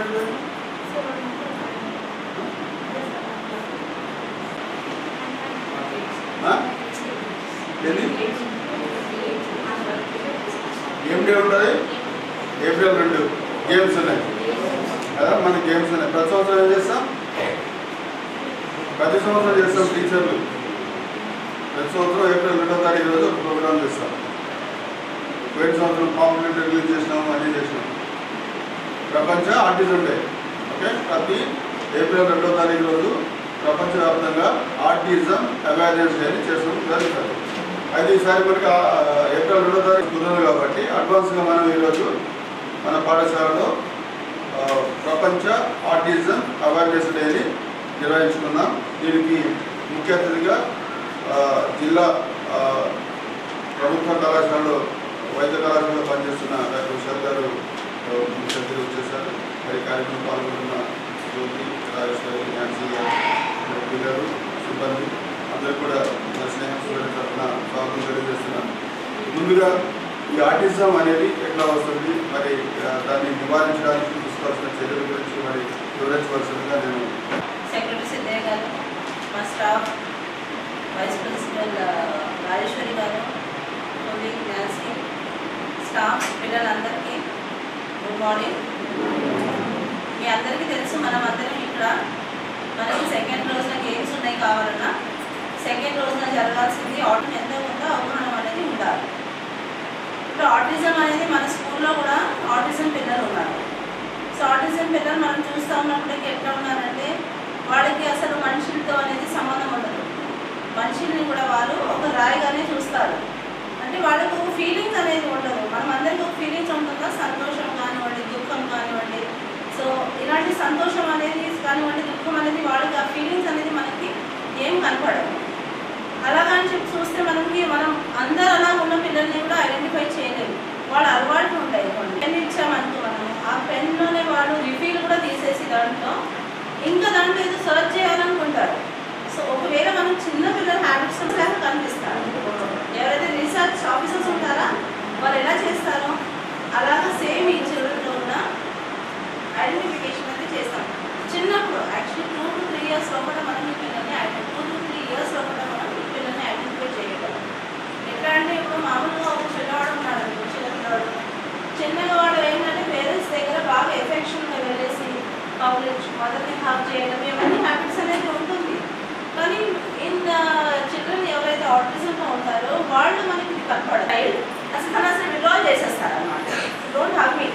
ఉంటుంది ఆ? ఎన్ని ఏం డే ఉంటుంది ఏప్రిల్ రెండు గేమ్స్ ఉన్నాయి కదా మన గేమ్స్ ఉన్నాయి ప్రతి సంవత్సరం ఏం చేస్తాం ప్రతి సంవత్సరం చేస్తాం టీచర్లు ప్రతి సంవత్సరం ఏప్రిల్ రెండో తారీఖు రోజు ఒక ప్రోగ్రామ్ చేస్తాం పోయిన సంవత్సరం పాంప్లెట్ రిలీజ్ చేసినాం అన్నీ చేసినాం ప్రపంచ ఆర్టిజం డే ఓకే ప్రతి ఏప్రిల్ రెండో తారీఖు రోజు ప్రపంచవ్యాప్తంగా ఆర్టిజం అవేర్నెస్ డే అని చేస్తాం జరుగుతుంది అయితే ఈసారి మనకి ఆ, ఏప్రిల్ రెండో తారీఖు కుదరదు కాబట్టి అడ్వాన్స్గా మనం ఈరోజు మన పాఠశాలలో ఆ, ప్రపంచ ఆర్టిజం అవేర్నెస్ డేని నిర్వహించుకున్నాం దీనికి ముఖ్య అతిథిగా ఆ, జిల్లా ఆ, ప్రభుత్వ కళాశాలలో వైద్య కళాశాలలో పనిచేస్తున్న డాక్టర్ విశాల్ గారు ఆ, ముఖ్య అతిథిగా వచ్చేసారు మరి కార్యక్రమం పాల్గొంటున్న జ్యోతి రాజేశ్వరి ఝాన్సీ గారు మరి పిల్లలు సిబ్బంది అందరూ కూడా మన స్నేహం సూర్యుడి తరఫున స్వాగతం తెలియజేస్తున్నాం ముందుగా ఈ ఆర్టిజం అనేది ఎట్లా వస్తుంది మరి ఆ, దాన్ని నివారించడానికి తీసుకోవాల్సిన చర్యల గురించి మరి వివరించవలసిందిగా నేను సెక్రటరీ సిద్ధయ్య గారు మా స్టాఫ్ వైస్ ప్రిన్సిపల్ ఆ, రాజేశ్వరి గారు కొలీగ్ నాన్సీ స్టాఫ్ పిల్లలందరికీ గుడ్ మార్నింగ్ మీ అందరికీ తెలుసు మనం అందరం ఇక్కడ మనకి సెకండ్ రోజున గేమ్స్ ఉన్నాయి కావాలన్నా సెకండ్ రోజున జరగాల్సింది ఆటం ఎంత ఉందో అవగాహన అనేది ఉండాలి ఇప్పుడు ఆటిజం అనేది మన స్కూల్లో కూడా ఆటిజం పిల్లలు ఉన్నారు సో ఆటిజం పిల్లలు మనం చూస్తూ ఉన్నప్పటికీ ఎట్లా ఉన్నారంటే వాళ్ళకి అసలు మనుషులతో అనేది సంబంధం ఉండదు మనుషుల్ని కూడా వాళ్ళు ఒక రాయిగానే చూస్తారు అంటే వాళ్ళకు ఒక ఫీలింగ్స్ అనేది ఉండదు మనం అందరికీ ఒక ఫీలింగ్స్ ఉంటుందా సంతోషం కానివ్వండి దుఃఖం కానివ్వండి సో ఇలాంటి సంతోషం అనేది కానివ్వండి దుఃఖం అనేది వాళ్ళకి ఆ ఫీలింగ్స్ అనేది మనకి ఏం కనపడదు అలాగని చెప్పి చూస్తే మనకి మనం అందరు అలా ఉన్న పిల్లల్ని కూడా ఐడెంటిఫై చేయలేము వాళ్ళ అలవాట్లు ఉంటాయి కొన్ని పెన్ ఇచ్చామనుకో మనం ఆ పెన్లోనే వాళ్ళు రిఫీల్ కూడా తీసేసి దాంట్లో ఇంకా దాంట్లో ఏదో సర్చ్ చేయాలనుకుంటారు సో ఒకవేళ మనం చిన్న పిల్లల హ్యాబిట్స్ లాగా కనిపిస్తారు ఎవరైతే రీసెర్చ్ ఆఫీసర్స్ ఉంటారా వాళ్ళు ఎలా చేస్తారో అలాగా సేమ్ ఈ చిల్డ్రన్లో ఉన్న ఐడెంటిఫికేషన్ అయితే చేస్తాం చిన్నప్పుడు actually two to three years లోపల మనం ఈ పిల్లల్ని identify two to three years లోపల మనం ఈ పిల్లల్ని ఐడెంటిఫై చేయగలం ఎట్లా అంటే ఇప్పుడు మామూలుగా ఒక చిన్నవాడు ఉన్నాడు అనుకో, చిన్న పిల్లవాడు చిన్నగా వాడు ఏంటంటే పేరెంట్స్ దగ్గర బాగా ఎఫెక్షన్గా వెళ్ళేసి పబ్లిక్ మదర్ని హాక్ చేయడం ఇవన్నీ హ్యాబిట్స్ అనేది ఉంటుంది కానీ ఇన్ చిల్డ్రన్ ఎవరైతే ఆటిజంలో ఉంటారో వాళ్ళు మనకి ఇది కనపడదు అసలు తను అసలు విడ్రా చేసేస్తారు అనమాట డోంట్ హ్యావ్ మీ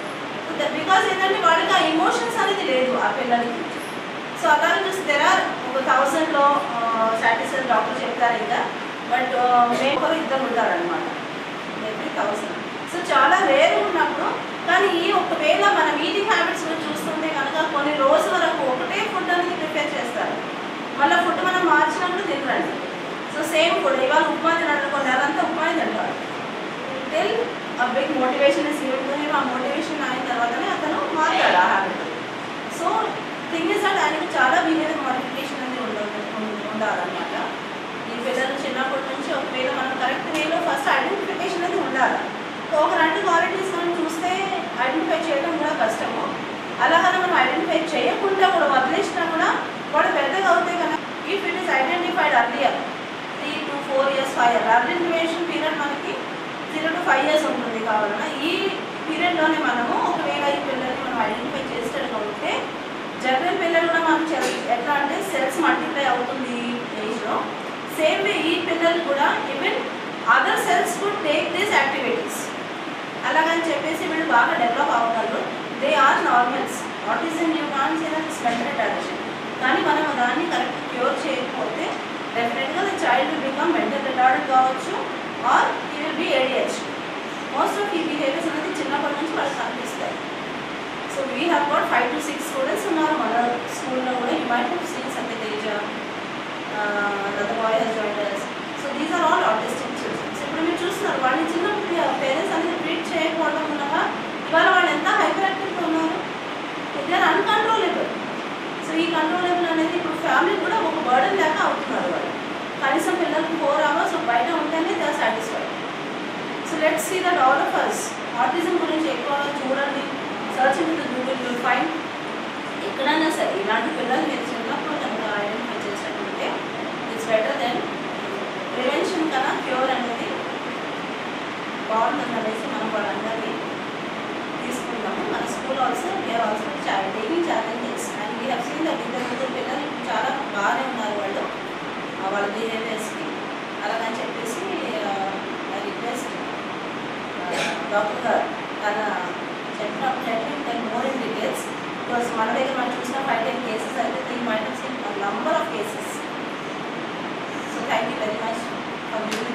బికాస్ ఏంటంటే వాళ్ళకి ఆ ఎమోషన్స్ అనేది లేదు ఆ పిల్లలకి సో అలాగే చూస్తే తెర ఒక థౌసండ్లో సాటిస్ఫైడ్ డాక్టర్ చెప్తారు ఇంకా బట్ మేము ఒకరు ఇద్దరు ఉంటారనమాట ఎవ్రీ థౌసండ్ సో చాలా రేర్ ఉన్నప్పుడు కానీ ఈ ఒకవేళ మన ఈటింగ్ హ్యాబిట్స్ చూస్తుంటే కనుక కొన్ని రోజుల వరకు ఒకటే ఫుడ్ అనేది ప్రిపేర్ చేస్తారు మళ్ళీ ఫుడ్ మనం మార్చినప్పుడు తినరండి సో సేమ్ ఫుడ్ ఇవాళ ఉప్మా తిననుకోండి అదంతా ఉప్మా తింటారు till a big motivation is given ఆ మోటివేషన్ అయిన తర్వాతనే అతను మారుతాడు ఆ habit so thing is that ఆయనకు చాలా బిహేవియర్ మోడిఫికేషన్ అనేది ఉండదు ఉండాలన్నమాట ఈ పిల్లలు చిన్నప్పటి నుంచి ఒకవేళ మనం కరెక్ట్ వేలో ఫస్ట్ ఐడెంటిఫికేషన్ అనేది ఉండాలి ఒక రెండు క్వాలిటీస్ మనం చూస్తే ఐడెంటిఫై చేయడం కూడా కష్టము అలాగనే మనం ఐడెంటిఫై చేయకుండా కూడా వదిలేసినా కూడా వాడు పెద్దగా అవుతాయి కదా if it is identified earlier three to four years five year identification period మనకి జీరో టు ఫైవ్ ఇయర్స్ ఉంటుంది కావాలన్నా ఈ పీరియడ్లోనే మనము ఒకవేళ ఈ పిల్లల్ని మనం ఐడెంటిఫై చేసేటట్టు ఉంటే జనరల్ పిల్లలు కూడా మనం చెల్- ఎట్లా అంటే సెల్స్ మల్టిప్లై అవుతుంది ఈ ఏజ్లో సేమ్ వే ఈ పిల్లలు కూడా even other cells would take this activities అలాగని చెప్పేసి వీళ్ళు బాగా డెవలప్ అవుతారు they are normals autism you can say that mental retardation కానీ మనం దాన్ని కరెక్ట్ క్యూర్ చేయకపోతే డెఫినెట్గా the child will become mental retarded కావచ్చు ఆర్ ఈ will be ADH most of ఈ బిహేవియర్స్ అనేది చిన్నప్పటి నుంచి వాళ్ళకి కనిపిస్తాయి so we have got five to six students ఉన్నారు మన స్కూల్లో కూడా you might have seen Satyateja the boy has joined us. So these are all autistic children. So ఇప్పుడు మీరు చూస్తున్నారు వాళ్ళని చిన్నప్పుడు పేరెంట్స్ అనేది ట్రీట్ చేయకపోవడం వల్ల ఇవాళ వాళ్ళు ఎంత హైపర్ యాక్టివ్గా ఉన్నారు దే ఆర్ అన్కంట్రోలబుల్ సో ఈ కంట్రోలబుల్ అనేది ఇప్పుడు ఫ్యామిలీ కూడా ఒక బర్డన్ లేక అవుతున్నారు వాళ్ళు కనీసం పిల్లలకు ఫోర్ అవర్స్ బయట ఉంటేనే they are satisfied so let's see that all of us autism గురించి ఎక్కువ చూడండి search in the Google you find ఎక్కడైనా సరే ఇలాంటి పిల్లలు మీరు చిన్నప్పుడు కనుక ఐడెంటిఫై చేసినట్టుంటే ఇట్స్ బెటర్ దెన్ ప్రివెన్షన్ కన్నా క్యూర్ అనేది బాగుంటుంది అనేసి మనం వాళ్ళందరినీ తీసుకున్నాము మన school also we're also taking challenges and we have seen that ఇద్దరు ముగ్గురు పిల్లలు చాలా బాగానే ఉన్నారు వాళ్ళు ఆ, వాళ్ళ బిహేవియర్స్కి అలాగని చెప్పేసి రిక్వెస్ట్ డాక్టర్ గారు తన చెప్పినప్పుడు అయితే మోర్ ఇన్ డీటెయిల్స్ బికాస్ మన దగ్గర మనం చూసిన ఫైవ్ టెన్ కేసెస్ అయితే three mind seen number of cases so thank you very much for giving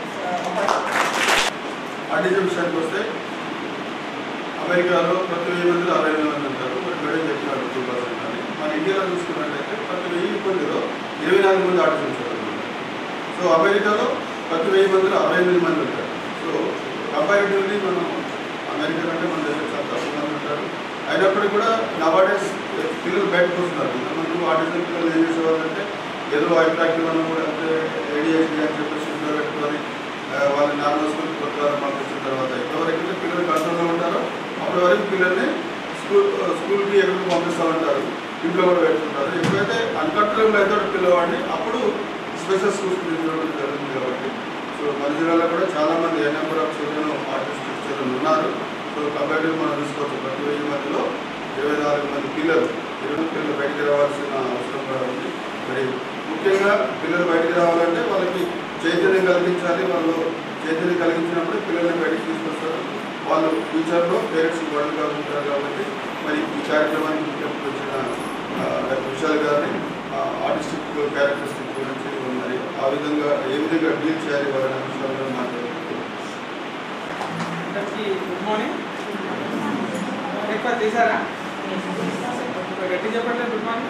autism విషయానికి వస్తే అమెరికాలో ప్రతి వెయ్యి మందిలో అరవై ఎనిమిది మంది ఉంటారు మరి మేడం చెప్పినారు టూ పర్సెంట్ అని మన ఇండియాలో చూసుకున్నట్టయితే ప్రతి వెయ్యి మందిలో ఇరవై నాలుగు మంది ఆర్టిజం ఉంటారు సో అమెరికాలో ప్రతి వెయ్యి మందిలో అరవై ఎనిమిది మంది ఉంటారు సో కంపారిటివ్లీ మనం అమెరికా కంటే మన దగ్గర చాలా తక్కువ మంది ఉంటారు అయినప్పటికీ కూడా నవాడేస్ పిల్లలు బయటకు వస్తున్నారు ఇంతకుముందు ఆర్టిజం పిల్లలు ఏం చేసేవాళ్ళు అంటే ఏదో హైప్రాక్టివ్ అని కూడా అంటే ఏడిహెచ్డి అని చెప్పేసి ఇంట్లో పెట్టుకొని ఆ, వాళ్ళని నార్మల్ స్కూల్ ప్రకారం పంపించిన తర్వాత ఎవరైతే పిల్లలు కంట్రోల్లో ఉంటారో అప్పటి వరకు పిల్లల్ని స్కూల్ స్కూల్కి ఎక్కడికి పంపిస్తూ ఉంటారు ఇంట్లో కూడా పెట్టుకుంటారు ఎప్పుడైతే అన్కంట్రోల్ అవుతాడు పిల్లవాడిని అప్పుడు స్పెషల్ స్కూల్స్ తీసుకోవడం జరుగుతుంది కాబట్టి సో మన జిల్లాలో కూడా చాలా మంది a number of children artistic children ఉన్నారు సో కంపారిటివ్ మనం చూసుకోవచ్చు ప్రతి వెయ్యి మందిలో ఇరవై నాలుగు మంది పిల్లలు ఇరవై పిల్లలు బయటికి రావాల్సిన అవసరం కూడా ఉంది మరి ముఖ్యంగా పిల్లలు బయటికి రావాలంటే వాళ్ళకి చైతన్యం కలిగించాలి వాళ్ళు చైతన్యం కలిగించినప్పుడు పిల్లల్ని బయటికి తీసుకొస్తారు వాళ్ళు ఫ్యూచర్లో పేరెంట్స్ గొడవలు కాకుంటారు కాబట్టి మరి ఈ కార్యక్రమానికి ముఖ్యంగా వచ్చిన ఆ, డాక్టర్ విశాల్ గారిని ఆర్టిస్టిక్ క్యారెక్టరిస్టిక్ గురించి మరి ఆ విధంగా ఏ విధంగా డీల్ చేయాలి వాళ్ళని విషయాలు మాట్లాడుతూ అందరికీ గుడ్ మార్నింగ్ బ్రేక్ఫాస్ట్ చేశారా ఒక గట్టి చెప్పండి గుడ్ మార్నింగ్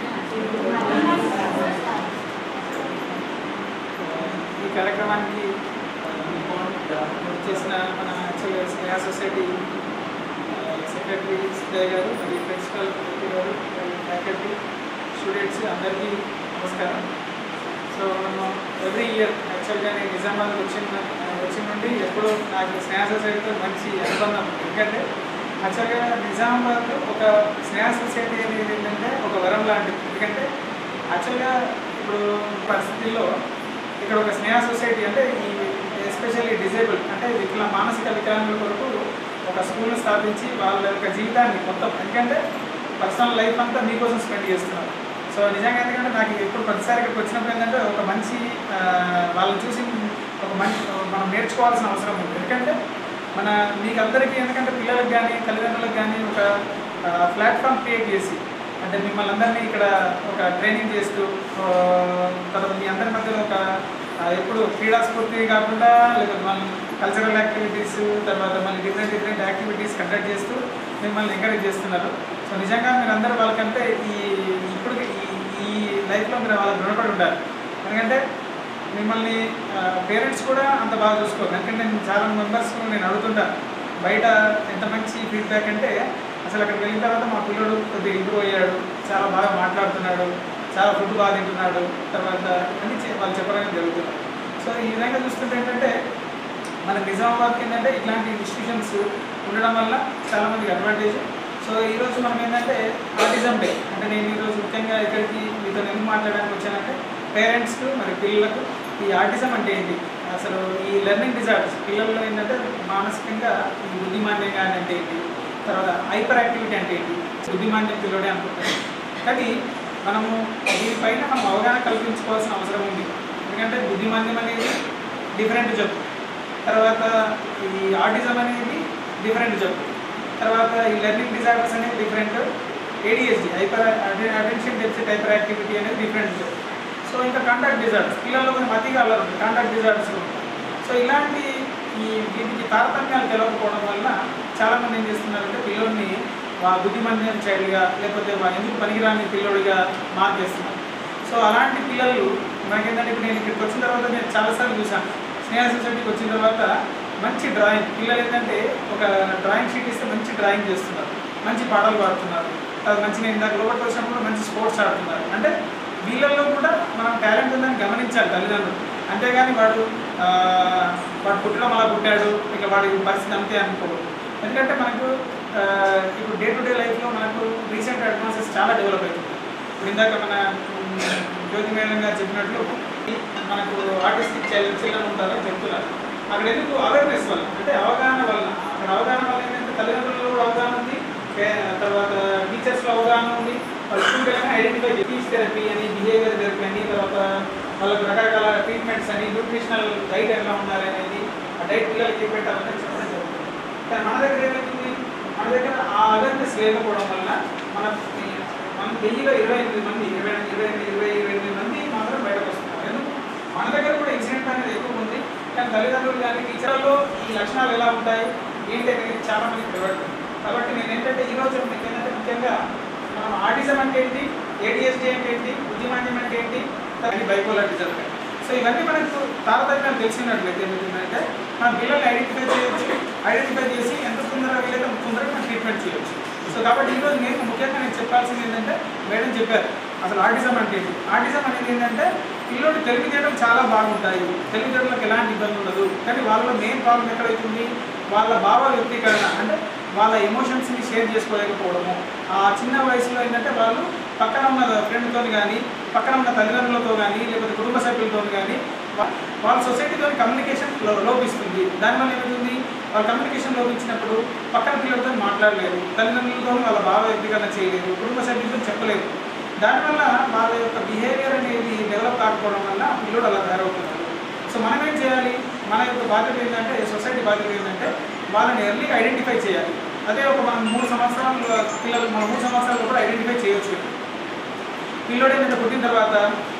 ఈ కార్యక్రమానికి చేసిన మన యాక్చువల్గా స్నేహ సొసైటీ సెక్రటరీ సిద్ధయ్య గారు మరియు ప్రిన్సిపల్ గారు ఫ్యాకల్టీ స్టూడెంట్స్ అందరికీ నమస్కారం సో మనం ఎవ్రీ ఇయర్ యాక్చువల్గా నేను నిజామాబాద్ వచ్చిన వచ్చిన నుండి ఎప్పుడూ నాకు స్నేహ సొసైటీతో మంచి అనుబంధం ఉంది. ఎందుకంటే యాక్చువల్గా నిజామాబాద్లో ఒక స్నేహ సొసైటీ అనేది ఏంటంటే ఒక వరం లాంటిది ఎందుకంటే యాక్చువల్గా ఇప్పుడు పరిస్థితుల్లో ఇక్కడ ఒక స్నేహ సొసైటీ అంటే ఈ ఎస్పెషల్లీ డిజేబుల్ అంటే వికలా మానసిక వికలాంగుల కొరకు ఒక స్కూల్ని స్థాపించి వాళ్ళ యొక్క జీవితాన్ని మొత్తం ఎందుకంటే పర్సనల్ లైఫ్ అంతా మీకోసం స్పెండ్ చేస్తున్నారు సో నిజంగా ఎందుకంటే నాకు ఎప్పుడు ప్రతిసారి ఇక్కడికి వచ్చినప్పుడు ఏంటంటే ఒక మంచి ఆ, వాళ్ళని చూసి ఒక మంచి మనం నేర్చుకోవాల్సిన అవసరం ఉంది ఎందుకంటే మన మీకు అందరికీ ఎందుకంటే పిల్లలకు కానీ తల్లిదండ్రులకు కానీ ఒక ప్లాట్ఫామ్ క్రియేట్ చేసి అంటే మిమ్మల్ని అందరినీ ఇక్కడ ఒక ట్రైనింగ్ చేస్తూ ఆ, తర్వాత మీ అందరి మధ్యలో ఒక ఆ, ఎప్పుడు క్రీడా స్ఫూర్తి కాకుండా లేకపోతే మన కల్చరల్ యాక్టివిటీస్ తర్వాత మళ్ళీ డిఫరెంట్ డిఫరెంట్ యాక్టివిటీస్ కండక్ట్ చేస్తూ మిమ్మల్ని ఎంకరేజ్ చేస్తున్నారు సో నిజంగా మీరు అందరూ వాళ్ళకంటే ఈ ఇప్పుడు ఈ ఈ లైఫ్లో మీరు వాళ్ళకి రుణపడి ఉండాలి ఎందుకంటే మిమ్మల్ని పేరెంట్స్ కూడా అంత బాగా చూసుకోరు ఎందుకంటే నేను చాలా మెంబర్స్ నేను అడుగుతుంటా బయట ఎంత మంచి ఫీడ్బ్యాక్ అంటే అసలు అక్కడికి వెళ్ళిన తర్వాత మా పిల్లడు కొద్దిగా ఇంప్రూవ్ అయ్యాడు చాలా బాగా మాట్లాడుతున్నాడు చాలా ఫుడ్ బాగా తింటున్నాడు తర్వాత అన్ని చే- వాళ్ళు చెప్పడం జరుగుతుంది సో ఈ విధంగా చూస్తుంటే ఏంటంటే మన నిజామాబాద్కి ఏంటంటే ఇట్లాంటి ఇన్స్టిట్యూషన్స్ ఉండడం వల్ల చాలామందికి అడ్వాంటేజ్ సో ఈరోజు మనం ఏంటంటే ఆటిజం డే అంటే నేను ఈరోజు ముఖ్యంగా ఇక్కడికి మీతో ఎందుకు మాట్లాడడానికి వచ్చానంటే పేరెంట్స్కు మరి పిల్లలకు ఈ ఆటిజం అంటే ఏంటి అసలు ఈ లెర్నింగ్ డిజార్డర్స్ పిల్లల్లో ఏంటంటే మానసికంగా ఈ బుద్ధిమాన్యం కానీ అంటే ఏంటి తర్వాత హైపర్ యాక్టివిటీ అంటే ఏంటి బుద్ధిమాన్యం పిల్లడే అనుకుంటారు కానీ మనము దీనిపైన మనం అవగాహన కల్పించుకోవాల్సిన అవసరం ఉంది ఎందుకంటే బుద్ధిమాన్యం అనేది డిఫరెంట్ జబ్బు తర్వాత ఈ ఆటిజం అనేది డిఫరెంట్ జబ్బు తర్వాత ఈ లెర్నింగ్ డిజార్డర్స్ అనేది different ADSD hyper attention deficit hyper activity అనేది డిఫరెంట్ జబ్బు సో ఇంకా కాంటాక్ట్ డిజార్డర్స్ పిల్లల్లో కొంచెం అతిగా అల్లరి ఉంటుంది కాంటాక్ట్ డిజార్డర్స్ కూడా ఉంటాయి. సో ఇలాంటి ఈ వీటికి తారతమ్యాలు తెలవకపోవడం వల్ల చాలామంది ఏం చేస్తున్నారంటే పిల్లల్ని వా బుద్ధిమందిన చైల్డ్గా లేకపోతే వా ఎందుకు పనికిరాని పిల్లోడిగా మార్చేస్తున్నారు సో అలాంటి పిల్లలు మనకేంటంటే ఇప్పుడు నేను ఇక్కడికి వచ్చిన తర్వాత నేను చాలాసార్లు చూశాను స్నేహ సొసైటీకి వచ్చిన తర్వాత మంచి డ్రాయింగ్ పిల్లలు ఏంటంటే ఒక డ్రాయింగ్ షీట్ ఇస్తే మంచి డ్రాయింగ్ చేస్తున్నారు మంచి పాటలు పాడుతున్నారు తర్వాత మంచి నేను ఇందాక లోపలికి వచ్చినప్పుడు మంచి స్పోర్ట్స్ ఆడుతున్నారు అంటే వీళ్ళల్లో కూడా మనం టాలెంట్ ఉందని గమనించాలి తల్లిదండ్రులు అంతేగాని వాడు ఆ, వాడు పుట్టడం అలా పుట్టాడు ఇక వాడి పరిస్థితి అంతే అనుకోడు ఎందుకంటే మనకు ఆ, ఇప్పుడు డే టు డే లైఫ్లో మనకు రీసెంట్ అడ్వాన్సెస్ చాలా డెవలప్ అవుతుంది ఇప్పుడు ఇందాక మన మ్, జ్యోతి మేడం గారు చెప్పినట్లు మనకు ఆర్టిస్టిక్ చిల్డ్రన్ ఉంటారని చెప్తున్నారు అక్కడ ఎందుకు అవేర్నెస్ వల్ల అంటే అవగాహన వల్ల అక్కడ అవగాహన వల్ల ఏంటంటే తల్లిదండ్రులలో కూడా అవగాహన ఉంది పే- తర్వాత టీచర్స్లో అవగాహన ఉంది వాళ్ళ స్కూల్ వెళ్ళగానే ఐడెంటిఫై స్పీచ్ థెరపీ అని బిహేవియర్ థెరపీ అని తర్వాత వాళ్ళకి రకరకాల ట్రీట్మెంట్స్ అని న్యూట్రిషనల్ డైట్ ఎలా ఉండాలి అనేది ఆ డైట్ పిల్లలకి ఏం పెట్టాలని చెప్పడం జరుగుతుంది కానీ మన దగ్గర ఏమైంది మన దగ్గర ఆ అవేర్నెస్ లేకపోవడం వల్ల మన మన వెయ్యిలో ఇరవై ఎనిమిది మంది ఇరవై ఇరవై ఇరవై ఇరవై ఎనిమిది మంది మాత్రం బయటకు వస్తున్నారు ఎందుకు మన దగ్గర కూడా ఇన్సిడెంట్ అనేది ఎక్కువ ఉంది కానీ తల్లిదండ్రులు కానీ టీచర్లలో ఈ లక్షణాలు ఎలా ఉంటాయి ఏంటి అనేది చాలా మంది తెలియదు కాబట్టి నేను ఏంటంటే ఈరోజు మీకు ఏంటంటే ముఖ్యంగా మనం ఆర్టిజం అంటే ఏంటి ఏడిఎస్డి అంటే ఏంటి బుద్ధిమాంద్యం అంటే ఏంటి అది బైపోలార్ డిజార్డర్ సో ఇవన్నీ మనకు తారతమ్యాలు తెలిసినట్లయితే ఏమవుతుందంటే మనం పిల్లల్ని ఐడెంటిఫై చేయొచ్చు ఐడెంటిఫై చేసి ఎంత తొందరగా వీలైతే అంత తొందరగా మనం ట్రీట్మెంట్ చేయొచ్చు సో కాబట్టి ఈరోజు నేను ముఖ్యంగా నేను చెప్పాల్సింది ఏంటంటే మేడం చెప్పారు అసలు ఆర్టిజం అంటే ఏంటి ఆర్టిజం అనేది ఏంటంటే పిల్లోడి తెలివితేటలు చాలా బాగుంటాయి తెలివితేటలకు ఎలాంటి ఇబ్బంది ఉండదు కానీ వాళ్ళలో మెయిన్ ప్రాబ్లం ఎక్కడైతుంది వాళ్ళ భావ వ్యక్తీకరణ అంటే వాళ్ళ ఎమోషన్స్ని షేర్ చేసుకోలేకపోవడము ఆ చిన్న వయసులో ఏంటంటే వాళ్ళు పక్కన ఉన్న ఫ్రెండ్తో కానీ పక్కన ఉన్న తల్లిదండ్రులతో కానీ లేకపోతే కుటుంబ సభ్యులతో కానీ వా- వాళ్ళ సొసైటీతో కమ్యూనికేషన్ లో- లోపిస్తుంది దానివల్ల ఏమవుతుంది వాళ్ళ కమ్యూనికేషన్ లోపించినప్పుడు పక్కన పిల్లలతో మాట్లాడలేరు తల్లిదండ్రులతో వాళ్ళ భావ వ్యక్తీకరణ చేయలేరు కుటుంబ సభ్యులతో చెప్పలేరు దానివల్ల వాళ్ళ యొక్క బిహేవియర్ అనేది డెవలప్ కాకపోవడం వల్ల ఆ పిల్లడు అలా తయారవుతున్నారు సో మనం ఏం చేయాలి మన యొక్క బాధ్యత ఏంటంటే సొసైటీ బాధ్యత ఏంటంటే వాళ్ళని ఎర్లీగా ఐడెంటిఫై చేయాలి అదే ఒక మనం మూడు సంవత్సరాలు పిల్లలు మన మూడు సంవత్సరాలు కూడా ఐడెంటిఫై చేయొచ్చు పిల్లోడు ఏంటంటే పుట్టిన తర్వాత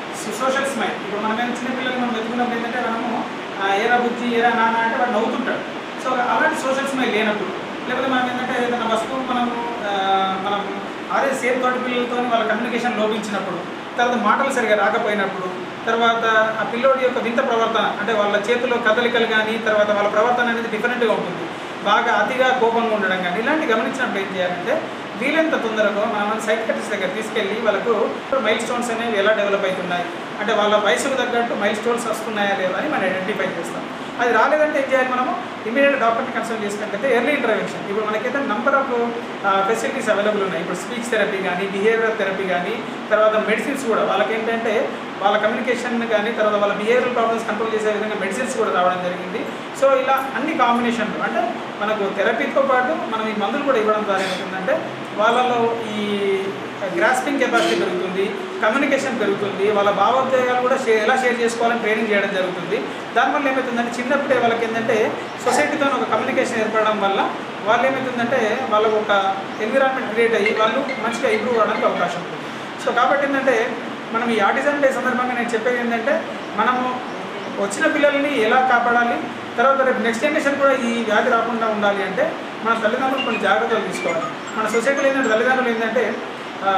సోషల్ స్మైల్ ఇప్పుడు మనం ఏం చిన్న పిల్లలు మనం వెతుకున్నప్పుడు ఏంటంటే మనము ఆ, ఏరా బుజ్జి ఏరా నాన్న అంటే వాడు నవ్వుతుంటాడు సో అలాంటి సోషల్ స్మైల్ లేనప్పుడు లేకపోతే మనం ఏంటంటే ఏదైనా వస్తువు మనము ఆ, మనం అదే సేమ్ తోటి పిల్లలతో వాళ్ళ కమ్యూనికేషన్ లోపించినప్పుడు తర్వాత మాటలు సరిగా రాకపోయినప్పుడు తర్వాత ఆ పిల్లోడి యొక్క వింత ప్రవర్తన అంటే వాళ్ళ చేతిలో కదలికలు కానీ తర్వాత వాళ్ళ ప్రవర్తన అనేది డిఫరెంట్గా ఉంటుంది బాగా అతిగా కోపంగా ఉండడం కానీ ఇలాంటి గమనించినప్పుడు ఏం చేయాలంటే వీలైనంత తొందరగా మనం సైకియాట్రిస్ట్ దగ్గర తీసుకెళ్ళి వాళ్ళకు మైల్ స్టోన్స్ అనేవి ఎలా డెవలప్ అవుతున్నాయి అంటే వాళ్ళ వయసుకు తగ్గట్టు మైల్ స్టోన్స్ వస్తున్నాయా లేదా అని మనం ఐడెంటిఫై చేస్తాం అది రాలేదంటే ఏం చేయాలి మనము ఇమీడియట్ డాక్టర్ని కన్సల్ట్ చేసుకుంటే ఎర్లీ ఇంటర్వెన్షన్ ఇప్పుడు మనకైతే నంబర్ ఆఫ్ ఫెసిలిటీస్ అవైలబుల్ ఉన్నాయి ఇప్పుడు స్పీచ్ థెరపీ కానీ బిహేవియర్ థెరపీ కానీ తర్వాత మెడిసిన్స్ కూడా వాళ్ళకి ఏంటంటే వాళ్ళ కమ్యూనికేషన్ కానీ తర్వాత వాళ్ళ బిహేవియరల్ ప్రాబ్లమ్స్ కంట్రోల్ చేసే విధంగా మెడిసిన్స్ కూడా రావడం జరిగింది సో ఇలా అన్ని కాంబినేషన్లు అంటే మనకు థెరపీతో పాటు మనం ఈ మందులు కూడా ఇవ్వడం ద్వారా ఏమవుతుందంటే వాళ్ళలో ఈ గ్రాస్పింగ్ కెపాసిటీ పెరుగుతుంది కమ్యూనికేషన్ పెరుగుతుంది వాళ్ళ భావోద్వేగాలు కూడా షేర్ ఎలా షేర్ చేసుకోవాలని ట్రైనింగ్ చేయడం జరుగుతుంది దానివల్ల ఏమవుతుందంటే చిన్నప్పుడే వాళ్ళకి ఏంటంటే సొసైటీతో ఒక కమ్యూనికేషన్ ఏర్పడడం వల్ల వాళ్ళు ఏమవుతుందంటే వాళ్ళకు ఒక ఎన్విరాన్మెంట్ క్రియేట్ అయ్యి వాళ్ళు మంచిగా ఇంప్రూవ్ అవడానికి అవకాశం ఉంటుంది సో కాబట్టి ఏంటంటే మనం ఈ ఆర్టిజం డే సందర్భంగా నేను చెప్పేది ఏంటంటే మనము వచ్చిన పిల్లల్ని ఎలా కాపాడాలి తర్వాత రేపు నెక్స్ట్ జనరేషన్ కూడా ఈ వ్యాధి రాకుండా ఉండాలి అంటే మన తల్లిదండ్రులు కొన్ని జాగ్రత్తలు తీసుకోవాలి మన సొసైటీలో ఏంటంటే తల్లిదండ్రులు ఏంటంటే ఆ,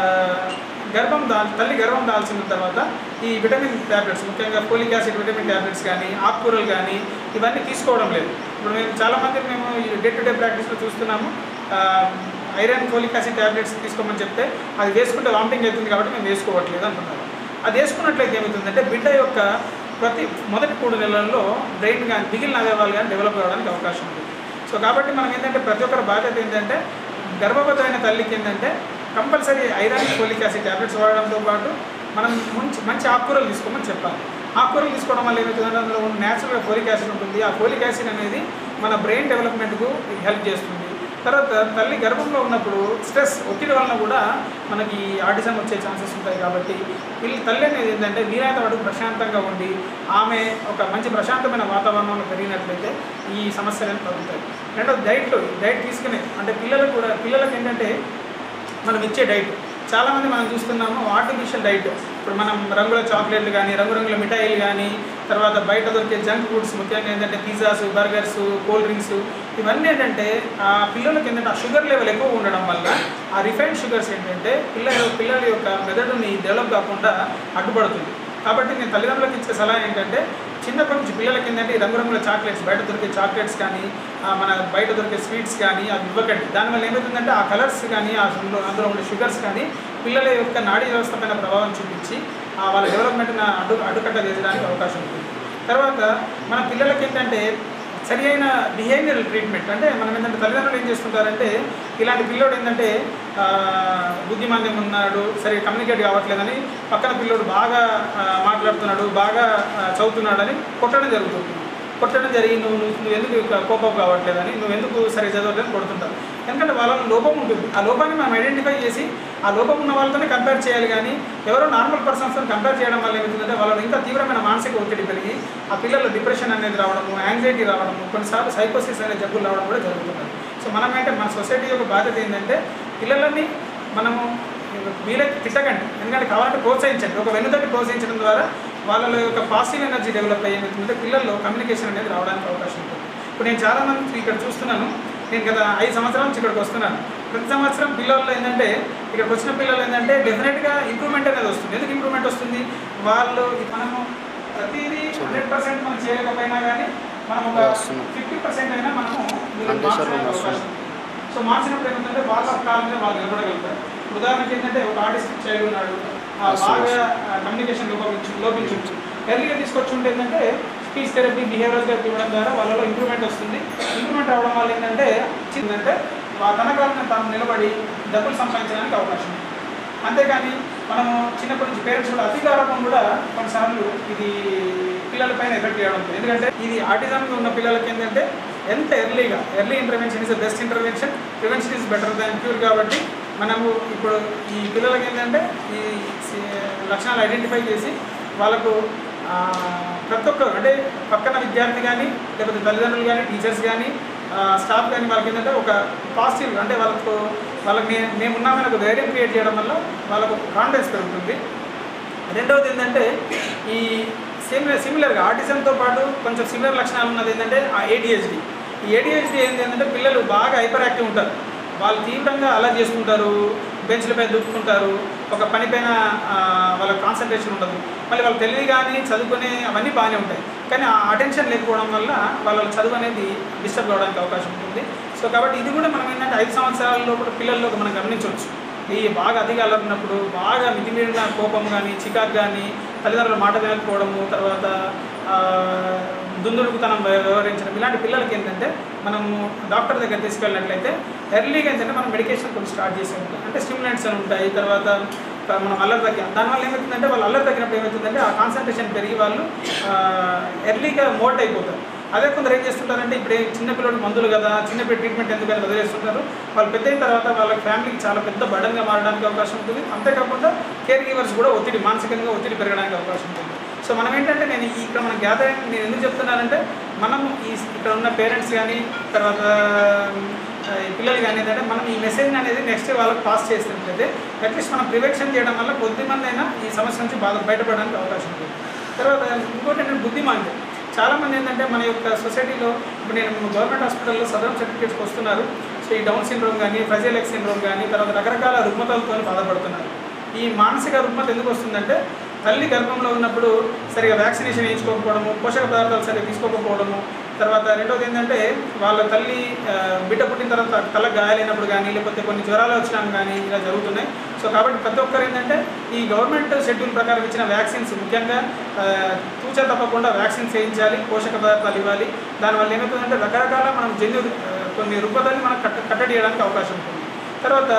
గర్భం దా తల్లి గర్భం దాల్చిన తర్వాత ఈ విటమిన్ ట్యాబ్లెట్స్ ముఖ్యంగా ఫోలిక్ యాసిడ్ విటమిన్ ట్యాబ్లెట్స్ కానీ ఆకుకూరలు కానీ ఇవన్నీ తీసుకోవడం లేదు ఇప్పుడు మేము చాలామంది మేము ఈ డే టు డే ప్రాక్టీస్లో చూస్తున్నాము ఆ, ఐరన్ ఫోలిక్ యాసిడ్ ట్యాబ్లెట్స్ తీసుకోమని చెప్తే అది వేసుకుంటే వామిటింగ్ అవుతుంది కాబట్టి మేము వేసుకోవట్లేదు అంటున్నారు అది వేసుకున్నట్లయితే ఏమవుతుందంటే బిడ్డ యొక్క ప్రతి మొదటి మూడు నెలల్లో బ్రెయిన్ కానీ మిగిలిన అవయవాలు కానీ డెవలప్ అవ్వడానికి అవకాశం ఉంది సో కాబట్టి మనం ఏంటంటే ప్రతి ఒక్కరి బాధ్యత ఏంటంటే గర్భవతి అయిన తల్లికి ఏంటంటే compulsory iron folic acid tablets వాడడంతో పాటు మనం మంచి మంచి ఆకుకూరలు తీసుకోమని చెప్పాలి ఆకుకూరలు తీసుకోవడం వల్ల ఏమవుతుందంటే అందులో న్యాచురల్గా ఫోలిక్ యాసిడ్ ఉంటుంది ఆ ఫోలిక్ యాసిడ్ అనేది మన బ్రెయిన్ డెవలప్మెంట్కు హెల్ప్ చేస్తుంది తర్వాత తల్లి గర్భంలో ఉన్నప్పుడు స్ట్రెస్ ఒత్తిడి వలన కూడా మనకి ఆటిజం వచ్చే ఛాన్సెస్ ఉంటాయి కాబట్టి పిల్ల తల్లి అనేది ఏంటంటే వీలైనంత వరకు ప్రశాంతంగా ఉండి ఆమె ఒక మంచి ప్రశాంతమైన వాతావరణంలో పెరిగినట్లయితే ఈ సమస్యలను తగ్గుతాయి రెండోది డైట్లో డైట్ తీసుకునే అంటే పిల్లలకు కూడా పిల్లలకు ఏంటంటే మనం ఇచ్చే డైట్ చాలామంది మనం చూస్తున్నాము ఆర్టిఫిషియల్ డైట్ ఇప్పుడు మనం రంగుల చాక్లెట్లు కానీ రంగురంగుల మిఠాయిలు కానీ తర్వాత బయట దొరికే జంక్ ఫుడ్స్ ముఖ్యంగా ఏంటంటే పిజ్జాస్ బర్గర్స్ కూల్ డ్రింక్స్ ఇవన్నీ ఏంటంటే ఆ పిల్లలకి ఏంటంటే ఆ షుగర్ లెవెల్ ఎక్కువ ఉండడం వల్ల ఆ రిఫైన్డ్ షుగర్స్ ఏంటంటే పిల్లల పిల్లల యొక్క మెదడుని డెవలప్ కాకుండా అడ్డుపడుతుంది కాబట్టి నేను తల్లిదండ్రులకు ఇచ్చే సలహా ఏంటంటే చిన్నప్పటి నుంచి పిల్లలకి ఏంటంటే ఈ రంగురంగుల చాక్లెట్స్ బయట దొరికే చాక్లెట్స్ కానీ ఆ, మన బయట దొరికే స్వీట్స్ కానీ అవి ఇవ్వకండి దానివల్ల ఏమవుతుందంటే ఆ కలర్స్ కానీ ఆ అందులో అందులో ఉండే షుగర్స్ కానీ పిల్లల యొక్క నాడీ వ్యవస్థ పైన ప్రభావం చూపించి ఆ, వాళ్ళ డెవలప్మెంట్ని అడ్డు అడ్డుకట్ట చేసడానికి అవకాశం ఉంటుంది తర్వాత మన పిల్లలకి ఏంటంటే సరి అయిన బిహేవియరల్ ట్రీట్మెంట్ అంటే మనం ఏంటంటే తల్లిదండ్రులు ఏం చేస్తుంటారంటే ఇలాంటి పిల్లోడు ఏంటంటే ఆ, బుద్ధిమాంద్యం ఉన్నాడు సరే కమ్యూనికేట్ కావట్లేదని పక్కన పిల్లోడు బాగా ఆ, మాట్లాడుతున్నాడు బాగా ఆ, చదువుతున్నాడని కొట్టడం జరుగుతుంది కొట్టడం జరిగి నువ్వు నువ్వు నువ్వు ఎందుకు ఇక కోపం కావట్లేదని నువ్వు ఎందుకు సరే చదవట్లేదని కొడుతుంటారు ఎందుకంటే వాళ్ళలో లోపం ఉంటుంది ఆ లోపాన్ని మనం ఐడెంటిఫై చేసి ఆ లోపం ఉన్న వాళ్ళతోనే కంపేర్ చేయాలి కానీ ఎవరో నార్మల్ పర్సన్స్తో కంపేర్ చేయడం వల్ల ఏమవుతుందంటే వాళ్ళలో ఇంకా తీవ్రమైన మానసిక ఒత్తిడి పెరిగి ఆ పిల్లల్లో డిప్రెషన్ అనేది రావడము యాంగ్జైటీ రావడము కొన్నిసార్లు సైకోసిస్ అనే జబ్బులు రావడం కూడా జరుగుతుంది సో మనం ఏంటంటే మన సొసైటీ యొక్క బాధ్యత ఏంటంటే పిల్లలని మనము వీలైతే తిట్టకండి ఎందుకంటే కావాలంటే ప్రోత్సహించండి ఒక వెన్నుతట్టి ప్రోత్సహించడం ద్వారా వాళ్ళ యొక్క పాజిటివ్ ఎనర్జీ డెవలప్ అయ్యి ఏమవుతుందంటే పిల్లల్లో కమ్యూనికేషన్ అనేది రావడానికి అవకాశం ఉంటుంది ఇప్పుడు నేను చాలా మంది ఇక్కడ చూస్తున్నాను నేను గత ఐదు సంవత్సరాల నుంచి ఇక్కడికి వస్తున్నాను ప్రతి సంవత్సరం పిల్లల్లో ఏంటంటే ఇక్కడికి వచ్చిన పిల్లలు ఏంటంటే డెఫినెట్గా ఇంప్రూవ్మెంట్ అనేది వస్తుంది ఎందుకు ఇంప్రూవ్మెంట్ వస్తుంది వాళ్ళు మనము ప్రతిదీ హండ్రెడ్ పర్సెంట్ మనం చేయలేకపోయినా కానీ మనం ఒక వస్తున్నాం. ఫిఫ్టీ పర్సెంట్ అయినా మనము వీళ్ళని కండిషన్లో మార్చడానికి వస్తున్నాం. అవకాశం ఉంది. సో మార్చినప్పుడు ఏమిటంటే వాళ్ళ కాలం మీద వాళ్ళు నిలబడగలుగుతారు ఉదాహరణకి ఏంటంటే ఒక ఆర్టిస్ట్ చైల్డ్ ఉన్నాడు ఆ బాగా కమ్యూనికేషన్ లోపించు లోపించు ఎర్లీగా తీసుకొచ్చి ఉంటే ఏంటంటే స్పీచ్ థెరపీ బిహేవియర్ థెరపీ ఇవ్వడం ద్వారా వాళ్ళలో ఇంప్రూవ్మెంట్ వస్తుంది ఇంప్రూవ్మెంట్ అవడం వల్ల ఏంటంటే వచ్చిందంటే ఆ తన కాలం మీద తాను నిలబడి డబ్బులు సంపాదించడానికి అవకాశం ఉంది అంతేకాని మనము చిన్నప్పటి నుంచి పేరెంట్స్ కూడా అధికారం కూడా కొన్నిసార్లు ఇది పిల్లలపైన ఎఫెక్ట్ చేయడం ఉంటుంది. ఎందుకంటే ఇది ఆటిజం ఉన్న పిల్లలకి ఏంటంటే ఎంత ఎర్లీగా early intervention is the best intervention prevention is better than cure కాబట్టి మనము ఇప్పుడు ఈ పిల్లలకి ఏంటంటే ఈ సి- లక్షణాలు ఐడెంటిఫై చేసి వాళ్ళకు ఆ, ప్రతి ఒక్కరు అంటే పక్కన విద్యార్థి కానీ లేకపోతే తల్లిదండ్రులు కానీ టీచర్స్ కానీ స్టాఫ్ కానీ వాళ్ళకి ఏంటంటే ఒక పాజిటివ్ అంటే వాళ్ళకు వాళ్ళకి మే మేము ఉన్నామని ఒక ధైర్యం క్రియేట్ చేయడం వల్ల వాళ్ళకు కాన్ఫిడెన్స్ పెరుగుతుంది రెండవది ఏంటంటే ఈ సిమిలర్ సిమిలర్గా ఆటిజంతో పాటు కొంచెం సిమిలర్ లక్షణాలు ఉన్నది ఏంటంటే ఆ ఏడిహెచ్డి ఈ ఏడిహెచ్డి ఏంటి ఏంటంటే పిల్లలు బాగా హైపర్ యాక్టివ్ ఉంటారు వాళ్ళు తీవ్రంగా అలా చేసుకుంటారు బెంచ్లపై దూకుంటారు ఒక పనిపైన ఆ, వాళ్ళ కాన్సన్ట్రేషన్ ఉండదు మళ్ళీ వాళ్ళ తెలివి కానీ చదువుకునే అవన్నీ బాగానే ఉంటాయి కానీ ఆ అటెన్షన్ లేకపోవడం వల్ల వాళ్ళ చదువు అనేది డిస్టర్బ్ అవ్వడానికి అవకాశం ఉంటుంది సో కాబట్టి ఇది కూడా మనం ఏంటంటే ఐదు సంవత్సరాల లోపల పిల్లల్లో మనం గమనించవచ్చు ఈ బాగా అతిగా అలరినప్పుడు బాగా మితిమీరిన కోపం కానీ చికాకు కానీ తల్లిదండ్రుల మాట వినకపోవడము తర్వాత ఆ, దుందుడుకుతనం వ్య- వ్యవహరించడం ఇలాంటి పిల్లలకి ఏంటంటే మనము డాక్టర్ దగ్గర తీసుకెళ్ళినట్లయితే ఎర్లీగా ఏంటంటే మనం మెడికేషన్ కొంచెం స్టార్ట్ చేసే ఉంటాయి అంటే స్టిమ్యులెంట్స్ అని ఉంటాయి తర్వాత ఆ, మనం అల్లరి తగ్గి దానివల్ల ఏమవుతుందంటే వాళ్ళు అల్లరి తగ్గినప్పుడు ఏమవుతుందంటే ఆ కాన్సన్ట్రేషన్ పెరిగి వాళ్ళు ఎర్లీగా మోల్ట్ అయిపోతారు అదే కొందరు ఏం చేస్తుంటారంటే ఇప్పుడు ఏ చిన్న పిల్లడు మందులు కదా చిన్న పిల్లలు ట్రీట్మెంట్ ఎందుకని వదిలేస్తుంటారు వాళ్ళు పెద్ద అయిన తర్వాత వాళ్ళ ఫ్యామిలీకి చాలా పెద్ద బడంగా మారడానికి అవకాశం ఉంటుంది అంతేకాకుండా కేర్ గివర్స్ కూడా ఒత్తిడి మానసికంగా ఒత్తిడి పెరగడానికి అవకాశం ఉంటుంది సో మనం ఏంటంటే నేను ఈ- ఇక్కడ మన గ్యాదరింగ్ నేను ఎందుకు చెప్తున్నానంటే మనం ఈ ఇక్కడ ఉన్న పేరెంట్స్ కానీ తర్వాత ఆ, ఈ పిల్లలు కానీ ఏంటంటే మనం ఈ మెసేజ్ అనేది నెక్స్ట్ వాళ్ళకి పాస్ చేసినట్లయితే అట్లీస్ట్ మనం ప్రివెన్షన్ చేయడం వల్ల కొద్దిమంది అయినా ఈ సమస్య నుంచి బాగా బయటపడడానికి అవకాశం ఉంటుంది తర్వాత ఇంకోటి ఏంటంటే బుద్ధిమాంద్యం చాలామంది ఏంటంటే మన యొక్క సొసైటీలో ఇప్పుడు నేను గవర్నమెంట్ హాస్పిటల్లో సదరం సర్టిఫికేట్స్కి వస్తున్నారు సో ఈ డౌన్ సిండ్రోమ్ కానీ ఫ్రజైలెక్స్ సిండ్రోమ్ కానీ తర్వాత రకరకాల రుగ్మతలతో బాధపడుతున్నారు ఈ మానసిక రుగ్మత ఎందుకు వస్తుందంటే తల్లి గర్భంలో ఉన్నప్పుడు సరిగా వ్యాక్సినేషన్ వేయించుకోకపోవడము పోషక పదార్థాలు సరిగా తీసుకోకపోవడము తర్వాత రెండోది ఏంటంటే వాళ్ళ తల్లి ఆ, బిడ్డ పుట్టిన తర్వాత తల గాయాలైనప్పుడు కానీ లేకపోతే కొన్ని జ్వరాలు వచ్చినా కానీ ఇలా జరుగుతున్నాయి సో కాబట్టి ప్రతి ఒక్కరు ఏంటంటే ఈ గవర్నమెంట్ షెడ్యూల్ ప్రకారం ఇచ్చిన వ్యాక్సిన్స్ ముఖ్యంగా ఆ, తూచా తప్పకుండా వ్యాక్సిన్స్ వేయించాలి పోషక పదార్థాలు ఇవ్వాలి దానివల్ల ఏమవుతుందంటే రకరకాల మనం జన్యు ఆ, కొన్ని రుగ్మతల్ని మనం కట్ట కట్టడి చేయడానికి అవకాశం ఉంటుంది తర్వాత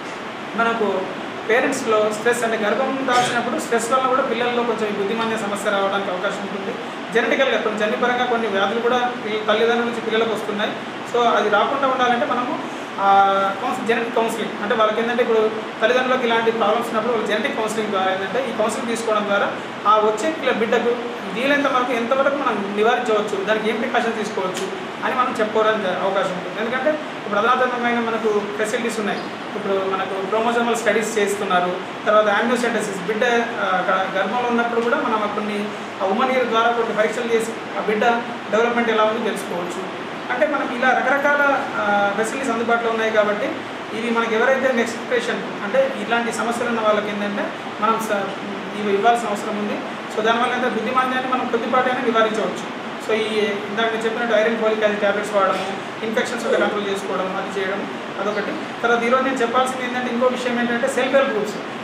మనకు పేరెంట్స్లో స్ట్రెస్ అంటే గర్భం దాల్చినప్పుడు స్ట్రెస్ వల్ల కూడా పిల్లల్లో కొంచెం ఈ బుద్ధిమాన్య సమస్య రావడానికి అవకాశం ఉంటుంది జెనెటికల్గా కొన్ని జన్యుపరంగా కొన్ని వ్యాధులు కూడా పిల్ల- తల్లిదండ్రుల నుంచి పిల్లలకు వస్తున్నాయి సో అది రాకుండా ఉండాలంటే మనము కౌన్సిల్ జెనెటిక్ కౌన్సిలింగ్ అంటే వాళ్ళకి ఏంటంటే ఇప్పుడు తల్లిదండ్రులకు ఇలాంటి ప్రాబ్లమ్స్ ఉన్నప్పుడు వాళ్ళు జెనెటిక్ కౌన్సిలింగ్ ద్వారా ఏంటంటే ఈ కౌన్సిలింగ్ తీసుకోవడం ద్వారా ఆ వచ్చే పిల్ల బిడ్డకు వీలైనంత వరకు ఎంతవరకు మనం నివారించవచ్చు దానికి ఏం ప్రికాషన్ తీసుకోవచ్చు అని మనం చెప్పుకోవడానికి అవకాశం ఉంటుంది ఎందుకంటే ఇప్పుడు అధునాతనమైన మనకు ఫెసిలిటీస్ ఉన్నాయి ఇప్పుడు మనకు క్రోమోజోమల్ స్టడీస్ చేస్తున్నారు తర్వాత ఆండ్యోసెంటసిస్ బిడ్డ ఆ, గ- గర్భంలో ఉన్నప్పుడు కూడా మనం కొన్ని ఆ ఉమ్మనీరు ఇయర్ ద్వారా కొన్ని పరీక్షలు చేసి ఆ బిడ్డ డెవలప్మెంట్ ఎలా ఉందో తెలుసుకోవచ్చు అంటే మనకి ఇలా రకరకాల ఫెసిలిటీస్ అందుబాటులో ఉన్నాయి కాబట్టి ఇది మనకి ఎవరైతే నెక్స్ట్ పేషెంట్ అంటే ఇలాంటి సమస్యలు ఉన్న వాళ్ళకి ఏంటంటే మనం స- ఇవి ఇవ్వాల్సిన అవసరం ఉంది సో దానివల్ల ఏంటంటే బుద్ధిమాంద్యాన్ని మనం కొద్దిపాటి అయినా నివారించవచ్చు సో ఈ ఇందాక నేను చెప్పినట్టు ఐరన్ ఫోలిక్ యాసిడ్ ట్యాబ్లెట్స్ వాడము ఇన్ఫెక్షన్స్ ఒక కంట్రోల్ చేసుకోవడం అది చేయడం అదొకటి తర్వాత ఈరోజు నేను చెప్పాల్సింది ఏంటంటే ఇంకో విషయం ఏంటంటే సెల్ఫ్ హెల్ప్ గ్రూప్స్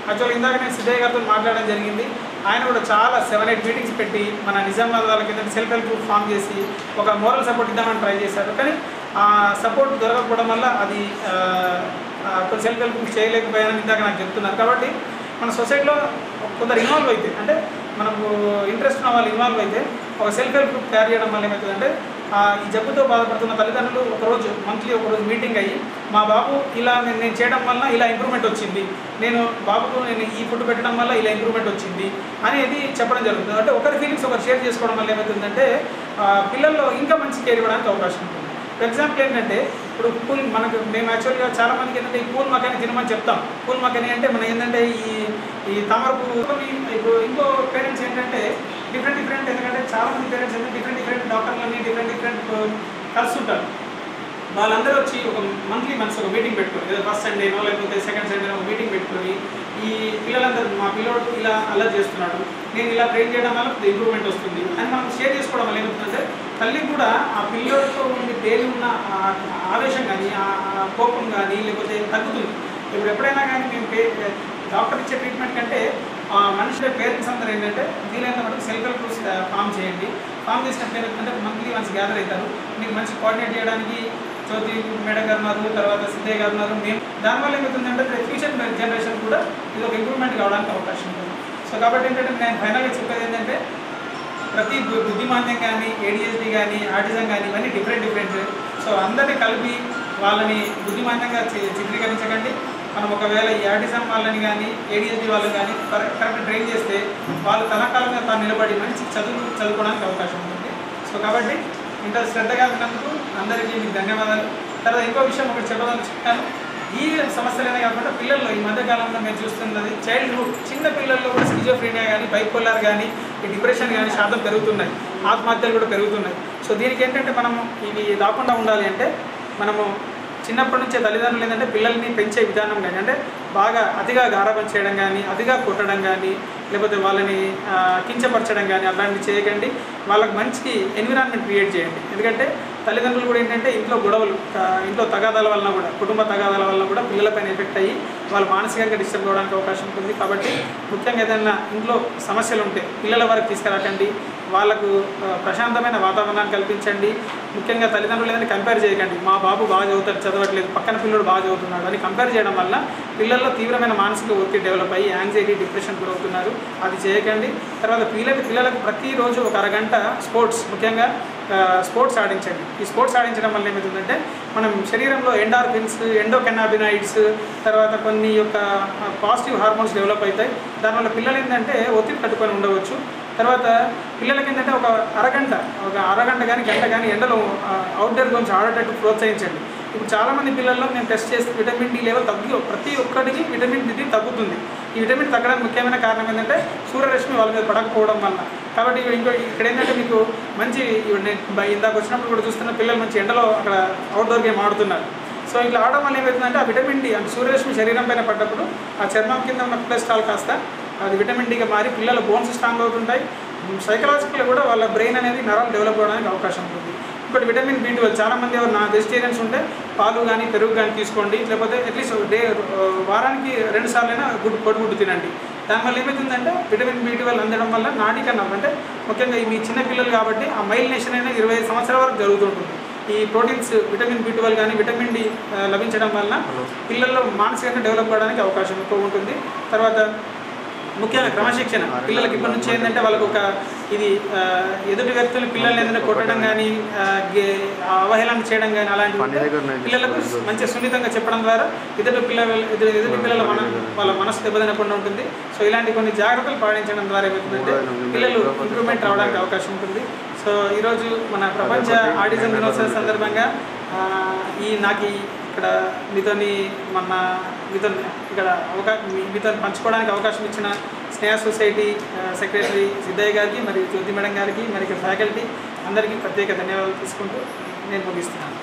యాక్చువల్గా ఇందాక నేను సిద్ధయ్య గారితో మాట్లాడడం జరిగింది ఆయన కూడా చాలా సెవెన్ ఎయిట్ మీటింగ్స్ పెట్టి మన నిజామాబాద్ వాళ్ళకి సెల్ఫ్ హెల్ప్ గ్రూప్ ఫామ్ చేసి ఒక మోరల్ సపోర్ట్ ఇద్దామని ట్రై చేశారు కానీ ఆ సపోర్ట్ దొరకకపోవడం వల్ల అది ఆ, ఆ, కొన్ని సెల్ఫ్ హెల్ప్ గ్రూప్ చేయలేకపోయానని ఇందాక నాకు చెప్తున్నారు కాబట్టి మన సొసైటీలో కొందరు ఇన్వాల్వ్ అయితే అంటే మనకు ఇంట్రెస్ట్ ఉన్న వాళ్ళు ఇన్వాల్వ్ అయితే ఒక సెల్ఫ్ హెల్ప్ గ్రూప్ తయారు చేయడం వల్ల ఏమవుతుందంటే ఆ, ఈ జబ్బుతో బాధపడుతున్న తల్లిదండ్రులు ఒకరోజు మంత్లీ ఒకరోజు మీటింగ్ అయ్యి మా బాబు ఇలా నేను నేను చేయడం వల్ల ఇలా ఇంప్రూవ్మెంట్ వచ్చింది నేను బాబుకు నేను ఈ ఫుడ్ పెట్టడం వల్ల ఇలా ఇంప్రూవ్మెంట్ వచ్చింది అనేది చెప్పడం జరుగుతుంది అంటే ఒకరి ఫీలింగ్స్ ఒకరు షేర్ చేసుకోవడం వల్ల ఏమవుతుందంటే ఆ, పిల్లల్లో ఇంకా మంచి కేర్ ఇవ్వడానికి అవకాశం ఉంటుంది ఫర్ ఎగ్జాంపుల్ ఏంటంటే ఇప్పుడు పూల్ మనకు మేము యాక్చువల్గా చాలా మందికి ఏంటంటే ఈ పూల్ మకాని తినమని చెప్తాం పూల్ మకాని అంటే మనం ఏంటంటే ఈ ఈ తామర పువ్వు కొన్ని ఇప్పుడు ఇంకో పేరెంట్స్ ఏంటంటే డిఫరెంట్ డిఫరెంట్ ఎందుకంటే చాలా మంది పేరెంట్స్ ఏంటంటే డిఫరెంట్ డిఫరెంట్ డాక్టర్లని డిఫరెంట్ డిఫరెంట్ కలుస్తుంటారు వాళ్ళందరూ వచ్చి ఒక మంత్లీ మంత్స్ ఒక మీటింగ్ పెట్టుకొని ఏదో ఫస్ట్ సండేనో లేకపోతే సెకండ్ సండేనో ఒక మీటింగ్ పెట్టుకొని ఈ పిల్లలందరూ మా పిల్లోడు ఇలా అల్లరి చేస్తున్నాడు నేను ఇలా ట్రైన్ చేయడం వల్ల ఇంప్రూవ్మెంట్ వస్తుంది అని మనం షేర్ చేసుకోవడం వల్ల ఏమవుతుందంటే తల్లి కూడా ఆ పిల్లోడితో ఉండి డైలీ ఉన్న ఆ ఆవేశం కానీ ఆ ఆ కోపం కానీ లేకపోతే తగ్గుతుంది ఇప్పుడు ఎప్పుడైనా కానీ మేము పే డాక్టర్ ఇచ్చే ట్రీట్మెంట్ కంటే ఆ మనుషుల పేరెంట్స్ అందరూ ఏంటంటే వీలైనంత మటుకు సెల్ఫ్ హెల్ప్ గ్రూప్స్ ఫామ్ చేయండి ఫామ్ చేసినప్పుడు ఏంటంటే మంత్లీ వన్స్ గ్యాదర్ అవుతారు మీకు మంచి కోఆర్డినేట్ చేయడానికి జ్యోతి మేడం గారు ఉన్నారు తర్వాత సిద్ధయ్య గారు ఉన్నారు మేము దానివల్ల ఏమవుతుందంటే ఫ్యూచర్ జనరేషన్ కూడా ఇది ఒక ఇంప్రూవ్మెంట్ కావడానికి అవకాశం ఉంటుంది సో కాబట్టి ఏంటంటే నేను ఫైనల్గా చెప్పేది ఏంటంటే ప్రతి బు- బుద్ధిమాంద్యం కానీ ఏడిఎస్డి కానీ ఆర్టిజం కానీ ఇవన్నీ డిఫరెంట్ డిఫరెంట్ సో అందరినీ కలిపి వాళ్ళని బుద్ధిమాంద్యంగా చి- చిత్రీకరించకండి మనం ఒకవేళ ఈ ఆర్టిజం వాళ్ళని కానీ ఏడిఎస్డి వాళ్ళని కానీ కరెక్ట్ కరెక్ట్ ట్రైన్ చేస్తే వాళ్ళు తనకాలంగా తాను నిలబడి మంచి చదువు చదువుకోవడానికి అవకాశం ఉంటుంది సో కాబట్టి ఇంత శ్రద్ధగా ఉన్నందుకు అందరికీ మీకు ధన్యవాదాలు తర్వాత ఇంకో విషయం ఒకటి చెప్పదలుచుకున్నాను ఈ సమస్యలనే కాకుండా పిల్లల్లో ఈ మధ్య కాలంలో మేము చూస్తున్నది చైల్డ్హుడ్ చిన్న పిల్లల్లో కూడా స్కిజోఫ్రీనియా కానీ బైపోలార్ కానీ ఈ డిప్రెషన్ కానీ శాతం పెరుగుతున్నాయి ఆత్మహత్యలు కూడా పెరుగుతున్నాయి సో దీనికి ఏంటంటే మనము ఇవి రాకుండా ఉండాలి అంటే మనము చిన్నప్పటి నుంచే తల్లిదండ్రులు ఏంటంటే పిల్లల్ని పెంచే విధానం కానీ అంటే బాగా అతిగా గారాబం చేయడం కానీ అతిగా కొట్టడం కానీ లేకపోతే వాళ్ళని ఆ, కించపరచడం కానీ అలాంటివి చేయకండి వాళ్ళకి మంచి ఎన్విరాన్మెంట్ క్రియేట్ చేయండి ఎందుకంటే తల్లిదండ్రులు కూడా ఏంటంటే ఇంట్లో గొడవలు ఆ, ఇంట్లో తగాదాల వలన కూడా కుటుంబ తగాదాల వలన కూడా పిల్లలపైన ఎఫెక్ట్ అయ్యి వాళ్ళు మానసికంగా డిస్టర్బ్ అవ్వడానికి అవకాశం ఉంటుంది కాబట్టి ముఖ్యంగా ఏదైనా ఇంట్లో సమస్యలు ఉంటే పిల్లల వరకు తీసుకురాకండి వాళ్ళకు ఆ, ప్రశాంతమైన వాతావరణాన్ని కల్పించండి ముఖ్యంగా తల్లిదండ్రులు ఏదైనా కంపేర్ చేయకండి మా బాబు బాగా చదువుతాడు చదవట్లేదు పక్కన పిల్లడు బాగా చదువుతున్నాడు అని కంపేర్ చేయడం వల్ల పిల్లల్లో తీవ్రమైన మానసిక ఒత్తిడి డెవలప్ అయ్యి యాంగ్జైటీ డిప్రెషన్ గురవుతున్నారు అది చేయకండి తర్వాత పిల్లలకి పిల్లలకు ప్రతిరోజు ఒక అరగంట స్పోర్ట్స్ ముఖ్యంగా ఆ, స్పోర్ట్స్ ఆడించండి ఈ స్పోర్ట్స్ ఆడించడం వల్ల ఏమవుతుందంటే మనం శరీరంలో ఎండార్ఫిన్స్ ఎండోకెనాబినాయిడ్స్ తర్వాత కొన్ని యొక్క పాజిటివ్ హార్మోన్స్ డెవలప్ అవుతాయి దానివల్ల పిల్లలు ఏంటంటే ఒత్తిడి తట్టుకొని ఉండవచ్చు తర్వాత పిల్లలకి ఏంటంటే ఒక అరగంట ఒక అరగంట కానీ గంట కానీ ఎండలో అవుట్డోర్ గేమ్స్ ఆడేటట్టు ప్రోత్సహించండి ఇప్పుడు చాలామంది పిల్లల్లో మేము టెస్ట్ చేస్తే విటమిన్ డి లెవెల్ తగ్గి ప్రతి ఒక్కరికి విటమిన్ డి తగ్గుతుంది ఈ విటమిన్ తగ్గడానికి ముఖ్యమైన కారణం ఏంటంటే సూర్యరశ్మి వాళ్ళ మీద పడకపోవడం వల్ల కాబట్టి ఇక్కడ ఇంకో ఇక్కడ ఏంటంటే మీకు మంచి ఇప్పుడు నేను బ- ఇందాక వచ్చినప్పుడు కూడా చూస్తున్న పిల్లలు మంచి ఎండలో అక్కడ అవుట్డోర్ గేమ్ ఆడుతున్నారు సో ఇట్లా ఆడడం వల్ల ఏమవుతుందంటే ఆ విటమిన్ డి అంటే సూర్యరశ్మి శరీరం పైన పడ్డప్పుడు ఆ చర్మం కింద ఉన్న కొలెస్ట్రాల్ కాస్త అది విటమిన్ డిగా మారి పిల్లల బోన్స్ స్ట్రాంగ్ అవుతుంటాయి సైకలాజికల్గా కూడా వాళ్ళ బ్రెయిన్ అనేది నరాలు డెవలప్ అవ్వడానికి అవకాశం ఉంటుంది ఇంకోటి విటమిన్ బి ట్వెల్వ్ చాలా మంది ఎవరు నా వెజిటేరియన్స్ ఉంటే పాలు కానీ పెరుగు కానీ తీసుకోండి లేకపోతే అట్లీస్ట్ డే వారానికి రెండు సార్లైనా గుడ్ పొడిగుడ్డు తినండి దానివల్ల ఏమవుతుందంటే విటమిన్ బి ట్వెల్వ్ అందడం వల్ల నాటికన్నా అంటే ముఖ్యంగా ఈ మీ చిన్న పిల్లలు కాబట్టి ఆ మైల్నేషన్ అయినా ఇరవై ఐదు సంవత్సరాల వరకు జరుగుతుంటుంది ఈ ప్రోటీన్స్ విటమిన్ బి ట్వెల్వ్ కానీ విటమిన్ డి ఆ, లభించడం వల్ల పిల్లల్లో మానసికంగా డెవలప్ అవ్వడానికి అవకాశం ఎక్కువ ఉంటుంది తర్వాత ముఖ్యంగా క్రమశిక్షణ పిల్లలకి ఇప్పటి నుంచి ఏంటంటే వాళ్ళకు ఒక ఇది ఆ, ఎదుటి వ్యక్తులు పిల్లల్ని ఏదైనా కొట్టడం కానీ ఆ, గే- ఆ, అవహేళన చేయడం కానీ అలాంటివి పని ఉంటే దగ్గర ఉన్నాయి. పిల్లలకు మంచిగా సున్నితంగా చెప్పడం ద్వారా ఎదుటి పిల్లల ఎదుటి ఎదుటి పిల్లల మన వాళ్ళ మనసు దెబ్బతినకుండా ఉంటుంది సో ఇలాంటి కొన్ని జాగ్రత్తలు పాటించడం ద్వారా ఏమవుతుందంటే పిల్లలు ఇంప్రూవ్మెంట్ రావడానికి అవకాశం ఉంటుంది సో ఈరోజు మన ప్రపంచ ఆటిజం దినోత్సవం సందర్భంగా ఆ, ఈ నాకు ఈ ఇక్కడ మీతోని మన మీతో ఇక్కడ అవకా మీ- మీతో పంచుకోవడానికి అవకాశం ఇచ్చిన స్నేహ సొసైటీ ఆ, సెక్రటరీ సిద్ధయ్య గారికి మరియు జ్యోతి మేడం గారికి మరి ఇక్కడ ఫ్యాకల్టీ అందరికీ ప్రత్యేక ధన్యవాదాలు తీసుకుంటూ నేను ముగిస్తున్నాను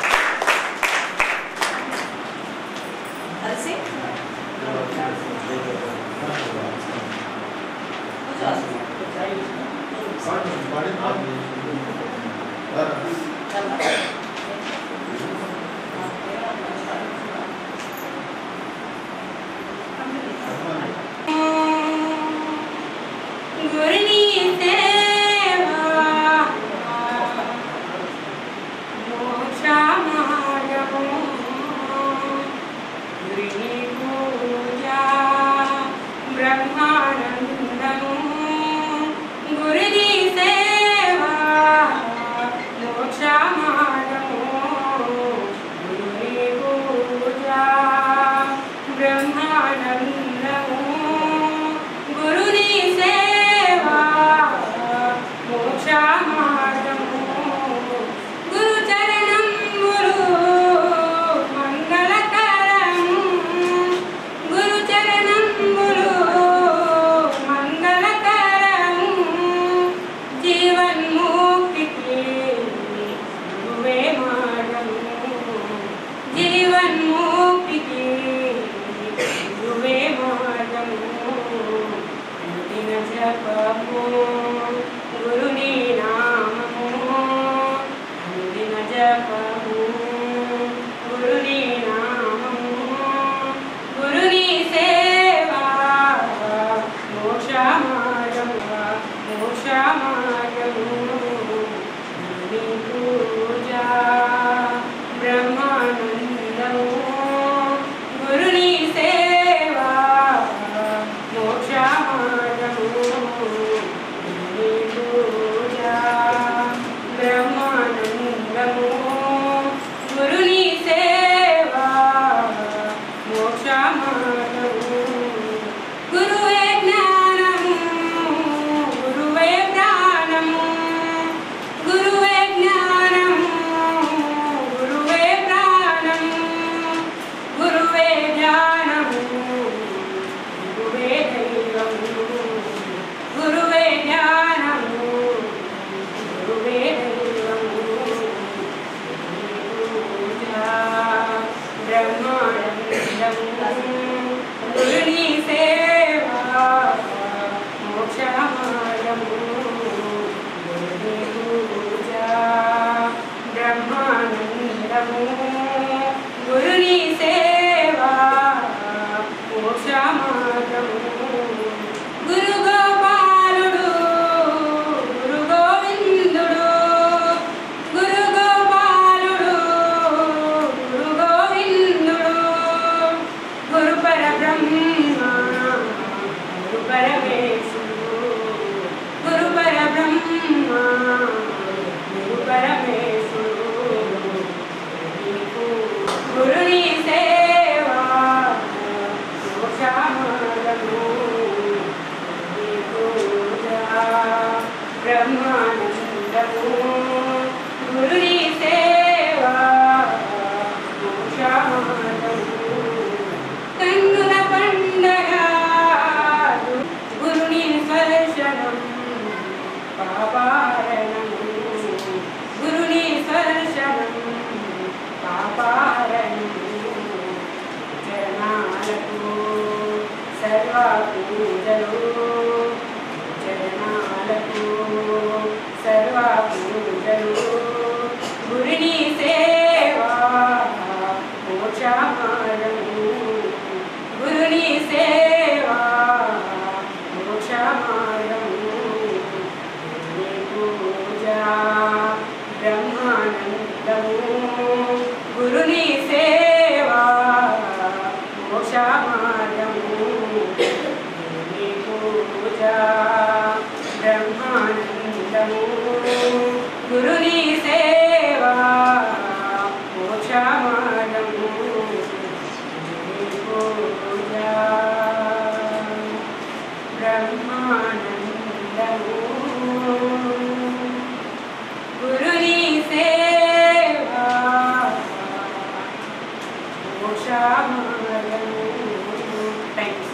కలిసి కూర్చో. చల్లగా. కంప్లీట్. మోక్షమార్గము నీ పూజ బ్రహ్మానందము గురుని సేవా మోక్షమార్గము నీ పూజ బ్రహ్మానందము గురుని సేవా మోక్షమార్గము గురువే జ్ఞానము గురువే ప్రాణము గురువే జ్ఞానము గురువే ప్రాణము గురువే జ్ఞానము గురువే దైవము గురువే జ్ఞానము గురువే దైవము బ్రహ్మానందము గురుని సేవా మోక్షమార్గము గురుని పూజ బ్రహ్మానందము గురుని సేవా మోక్షమార్గము గురు గోపాలుడు గురు గోవిందుడు గురు గోపాలుడు గురు గోవిందుడు గురు పరబ్రహ్మ గురు పరమేశుడు గురు పరబ్రహ్మ గురు పరమేశుడు నీకు గురుని సేవా మోక్షమార్గము నీ పూజ బ్రహ్మానందము గురుని సేవా మోక్షమార్గము కన్నుల పండగ గురుని స్పర్శనం పాపారణము గురుని స్పర్శనం పాపారణము చరణాలకు సర్వ పూజలు చరణాలకు సర్వ పూజలు గురుని సేవా మోక్షమార్గము గురుని సేవా మోక్షమార్గము గురుని పూజ బ్రహ్మానందము గురుని సేవా మోక్షమార్గము గురుని పూజ బ్రహ్మానందము గురుని సేవా మోక్షమార్గము గురుని పూజ బ్రహ్మానందము గురుని సేవా మోక్షమార్గము థ్యాంక్స్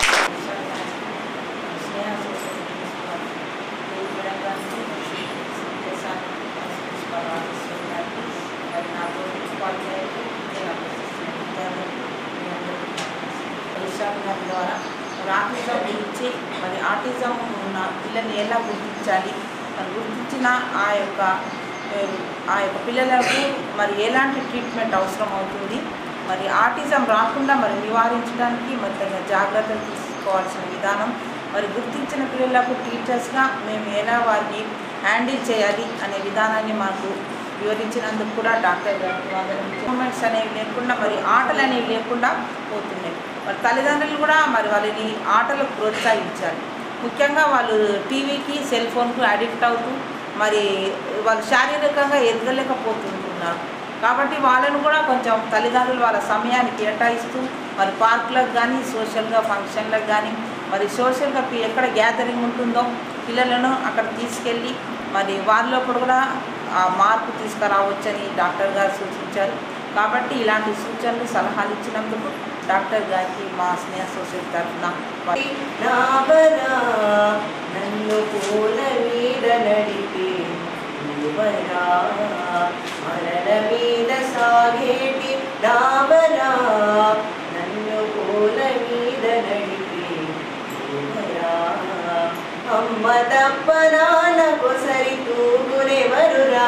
ద్వారా ఆటిజం గురించి మరి ఆటిజం ఉన్న పిల్లల్ని ఎలా గుర్తించాలి మరి గుర్తించిన ఆ యొక్క ఏ, ఆ యొక్క పిల్లలకు మరి ఎలాంటి ట్రీట్మెంట్ అవసరం అవుతుంది మరి ఆటిజం రాకుండా మరి నివారించడానికి మరి తగిన జాగ్రత్తలు తీసుకోవాల్సిన విధానం మరి గుర్తించిన పిల్లలకు టీచర్స్గా మేము ఎలా వారిని హ్యాండిల్ చేయాలి అనే విధానాన్ని మాకు వివరించినందుకు కూడా డాక్టర్ గారికి వందనం మూమెంట్స్ అనేవి లేకుండా మరి ఆటలు అనేవి లేకుండా పోతున్నాయి మరి తల్లిదండ్రులు కూడా మరి వాళ్ళని ఆటలకు ప్రోత్సహించాలి ముఖ్యంగా వాళ్ళు టీవీకి సెల్ ఫోన్కు అడిక్ట్ అవుతూ మరి వాళ్ళు శారీరకంగా ఎదగలేకపోతుంటున్నారు కాబట్టి వాళ్ళను కూడా కొంచెం తల్లిదండ్రులు వాళ్ళ సమయాన్ని కేటాయిస్తూ మరి పార్కులకు కానీ సోషల్గా ఫంక్షన్లకు కానీ మరి సోషల్గా పి- ఎక్కడ గ్యాదరింగ్ ఉంటుందో పిల్లలను అక్కడ తీసుకెళ్ళి మరి వారిలో కూడా ఆ మార్పు తీసుకురావచ్చని డాక్టర్ గారు సూచించారు కాబట్టి ఇలాంటి సూచనలు సలహాలు ఇచ్చినందుకు డాక్టర్ గారికి మా స్నేహ సొసైటీ తరఫున వారి- నాబరా నన్ను పూల మీద నడిపి నువ్వరా మరణ మీద సాగేటి నాబరా నన్ను పూల మీద నడిపి నువ్వరా అమ్మ తప్ప నాన్నకు సరి తూగునెవరురా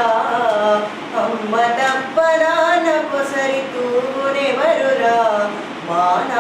అమ్మ తప్ప నాన్నకు సరి తూగునెవరురా మా